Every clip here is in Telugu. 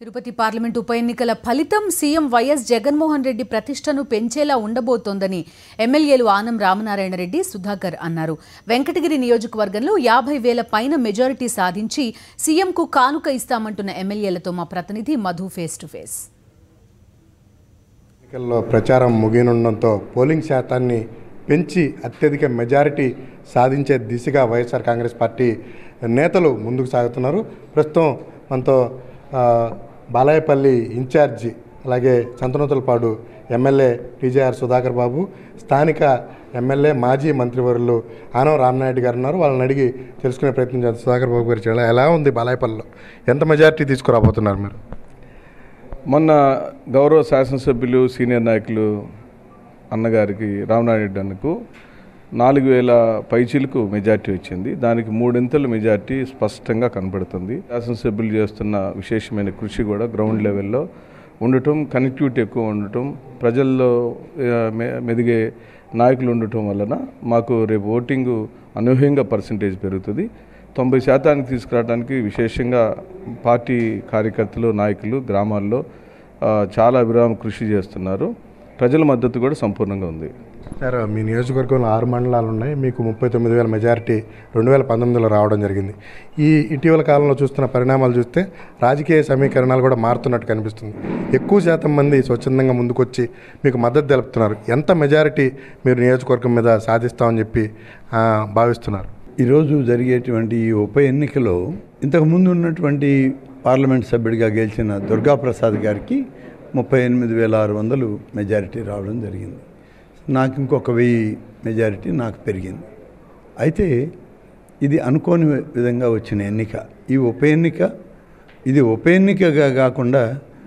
తిరుపతి పార్లమెంట్ ఉప ఎన్నికల ఫలితం సీఎం వైఎస్ జగన్మోహన్ రెడ్డి ప్రతిష్టను పెంచేలా ఉండబోతోందని ఎమ్మెల్యేలు ఆనం రామనారాయణ రెడ్డి సుధాకర్ అన్నారు వెంకటగిరి నియోజకవర్గంలో యాభై వేల పైన మెజారిటీ సాధించి సీఎంకు కానుక ఇస్తామంటున్న ఎమ్మెల్యేలతో మా ప్రతినిధి మధు ఫేస్ టు ఫేస్ ఎన్నికల్లో ప్రచారం ముగియనుండడంతో పోలింగ్ శాతాన్ని పెంచి అత్యధిక మెజారిటీ సాధించే దిశగా వైఎస్ఆర్ కాంగ్రెస్ పార్టీ నేతలు ముందుకు సాగుతున్నారు ప్రస్తుతం మనతో ఆ, బాలాయపల్లి ఇన్ఛార్జి అలాగే సంతనూతలపాడు ఎమ్మెల్యే టీజేఆర్ సుధాకర్ బాబు స్థానిక ఎమ్మెల్యే మాజీ మంత్రివర్యులు ఆనవ రామనాయుడు గారు ఉన్నారు వాళ్ళని అడిగి తెలుసుకునే ప్రయత్నం చేస్తారు సుధాకర్ బాబు గారు చాలా ఎలా ఉంది బాలాయపల్లిలో ఎంత మెజారిటీ తీసుకురాబోతున్నారు మీరు మొన్న గౌరవ శాసనసభ్యులు సీనియర్ నాయకులు అన్నగారికి రామనాయుడు అన్నకు నాలుగు వేల పైచీలకు మెజార్టీ వచ్చింది దానికి మూడింతల మెజార్టీ స్పష్టంగా కనబడుతుంది శాసనసభ్యులు చేస్తున్న విశేషమైన కృషి కూడా గ్రౌండ్ లెవెల్లో ఉండటం కనెక్టివిటీ ఎక్కువ ఉండటం ప్రజల్లో ఆ, మె- మెదిగే నాయకులు ఉండటం వలన మాకు రేపు ఓటింగ్ అనూహ్యంగా పర్సంటేజ్ పెరుగుతుంది తొంభై శాతానికి తీసుకురావడానికి విశేషంగా పార్టీ కార్యకర్తలు నాయకులు గ్రామాల్లో ఆ, చాలా విరామ కృషి చేస్తున్నారు ప్రజల మద్దతు కూడా సంపూర్ణంగా ఉంది సార్ మీ నియోజకవర్గంలో ఆరు మండలాలు ఉన్నాయి మీకు ముప్పై తొమ్మిది వేల మెజారిటీ రెండు వేల పంతొమ్మిదిలో రావడం జరిగింది ఈ ఇటీవల కాలంలో చూస్తున్న పరిణామాలు చూస్తే రాజకీయ సమీకరణాలు కూడా మారుతున్నట్టు కనిపిస్తుంది ఎక్కువ శాతం మంది స్వచ్ఛందంగా ముందుకొచ్చి మీకు మద్దతు తెలుపుతున్నారు ఎంత మెజారిటీ మీరు నియోజకవర్గం మీద సాధిస్తామని చెప్పి ఆ, భావిస్తున్నారు ఈరోజు జరిగేటువంటి ఈ ఉప ఎన్నికలో ఇంతకుముందు ఉన్నటువంటి పార్లమెంట్ సభ్యుడిగా గెలిచిన దుర్గాప్రసాద్ గారికి ముప్పై ఎనిమిది వేల ఆరు వందలు మెజారిటీ రావడం జరిగింది నాకు ఇంకొక వెయ్యి మెజారిటీ నాకు పెరిగింది అయితే ఇది అనుకోని విధంగా వచ్చిన ఎన్నిక ఈ ఉప ఎన్నిక ఇది ఉప ఎన్నికగా కాకుండా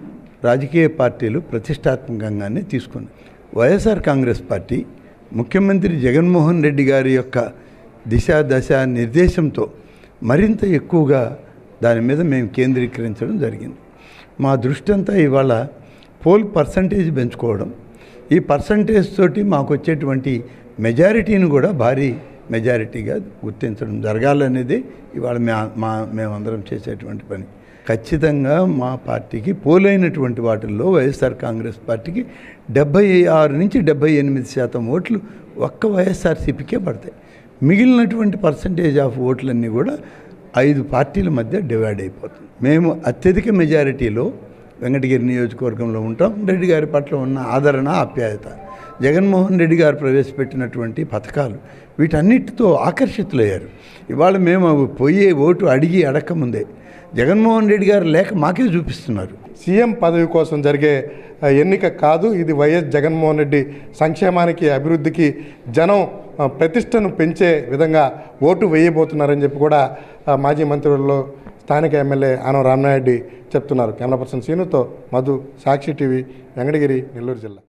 రాజకీయ పార్టీలు ప్రతిష్టాత్మకంగానే తీసుకున్నాయి వైఎస్ఆర్ కాంగ్రెస్ పార్టీ ముఖ్యమంత్రి జగన్మోహన్ రెడ్డి గారి యొక్క దిశ దశ నిర్దేశంతో మరింత ఎక్కువగా దాని మీద మేము కేంద్రీకరించడం జరిగింది మా దృష్టి అంతా ఇవాళ పోల్ పర్సంటేజ్ పెంచుకోవడం ఈ పర్సంటేజ్ తోటి మాకు వచ్చేటువంటి మెజారిటీని కూడా భారీ మెజారిటీగా గుర్తించడం జరగాలనేది ఇవాళ మే మా మేమందరం చేసేటువంటి పని ఖచ్చితంగా మా పార్టీకి పోలైనటువంటి వాటిల్లో వైఎస్ఆర్ కాంగ్రెస్ పార్టీకి డెబ్బై ఆరు నుంచి డెబ్బై ఎనిమిది శాతం ఓట్లు ఒక్క వైఎస్ఆర్సీపీకే పడతాయి మిగిలినటువంటి పర్సంటేజ్ ఆఫ్ ఓట్లన్నీ కూడా ఐదు పార్టీల మధ్య డివైడ్ అయిపోతుంది మేము అత్యధిక మెజారిటీలో వెంకటగిరి నియోజకవర్గంలో ఉంటాం రెడ్డి గారి పట్ల ఉన్న ఆదరణ ఆప్యాయత జగన్మోహన్ రెడ్డి గారు ప్రవేశపెట్టినటువంటి పథకాలు వీటన్నిటితో ఆకర్షితులయ్యారు ఇవాళ మేము అవి పోయే ఓటు అడిగి అడగకముందే జగన్మోహన్ రెడ్డి గారు లేక మాకే చూపిస్తున్నారు సీఎం పదవి కోసం జరిగే ఆ, ఎన్నిక కాదు ఇది వైఎస్ జగన్మోహన్ రెడ్డి సంక్షేమానికి అభివృద్ధికి జనం ఆ, ప్రతిష్టను పెంచే విధంగా ఓటు వేయబోతున్నారని చెప్పి కూడా ఆ, మాజీ మంత్రుల్లో స్థానిక ఎమ్మెల్యే ఆనం రామనాయుడు చెప్తున్నారు కెమెరా పర్సన్ సీనుతో మధు సాక్షి టీవీ వెంకటగిరి నెల్లూరు జిల్లా